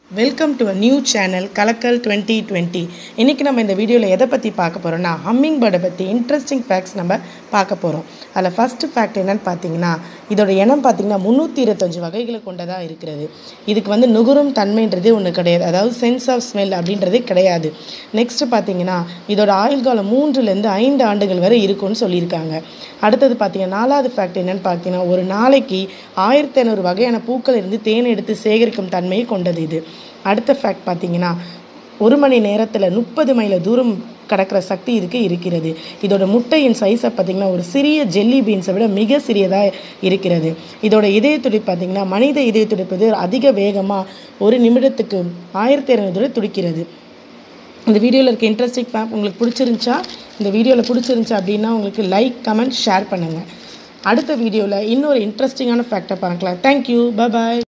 welcome to a new channel Kalakkal twenty twenty இன்றைக்கி நம்ம இந்த வீடியோவில் எதை பற்றி பார்க்க போகிறோம்னா ஹம்மிங் பேர்டை பற்றி இன்ட்ரெஸ்டிங் ஃபேக்ட்ஸ் நம்ம பார்க்க போகிறோம் அதில் ஃபஸ்ட்டு ஃபேக்ட் என்னன்னு பார்த்தீங்கன்னா இதோட இனம் பார்த்தீங்கன்னா முந்நூற்றி இருபத்தஞ்சு வகைகளை கொண்டதாக இருக்கிறது இதுக்கு வந்து நுகரும் தன்மைன்றதே ஒன்று கிடையாது அதாவது சென்ஸ் ஆஃப் ஸ்மெல் அப்படின்றதே கிடையாது நெக்ஸ்ட்டு பார்த்தீங்கன்னா இதோட ஆயுள் காலம் மூன்றுலேருந்து ஐந்து ஆண்டுகள் வரை இருக்கும்னு சொல்லியிருக்காங்க அடுத்தது பார்த்தீங்கன்னா நாலாவது ஃபேக்ட் என்னன்னு பார்த்தீங்கன்னா ஒரு நாளைக்கு ஆயிரத்தி ஐநூறு வகையான பூக்கள் இருந்து தேன் எடுத்து சேகரிக்கும் தன்மையை கொண்டது இது அடுத்த ஃபேக்ட் பார்த்தீங்கன்னா ஒரு மணி நேரத்தில் முப்பது மைல தூரம் கடக்கிற சக்தி இதுக்கு இருக்கிறது இதோட முட்டையின் சைஸை பார்த்தீங்கன்னா ஒரு சிறிய ஜெல்லி பீன்ஸை விட மிக சிறியதாக இருக்கிறது இதோட இதய துடிப்பு பார்த்தீங்கன்னா மனித இதய துடிப்பது அதிக வேகமாக ஒரு நிமிடத்துக்கு ஆயிரத்தி இரநூறு துடிக்கிறது இந்த வீடியோவில் இருக்க இன்ட்ரெஸ்டிங் ஃபேக்ட் உங்களுக்கு பிடிச்சிருந்துச்சா இந்த வீடியோவில் பிடிச்சிருந்துச்சா அப்படின்னா உங்களுக்கு லைக் கமெண்ட் ஷேர் பண்ணுங்கள் அடுத்த வீடியோவில் இன்னொரு இன்ட்ரெஸ்டிங்கான ஃபேக்டை பார்க்கலாம் தேங்க்யூ பாய்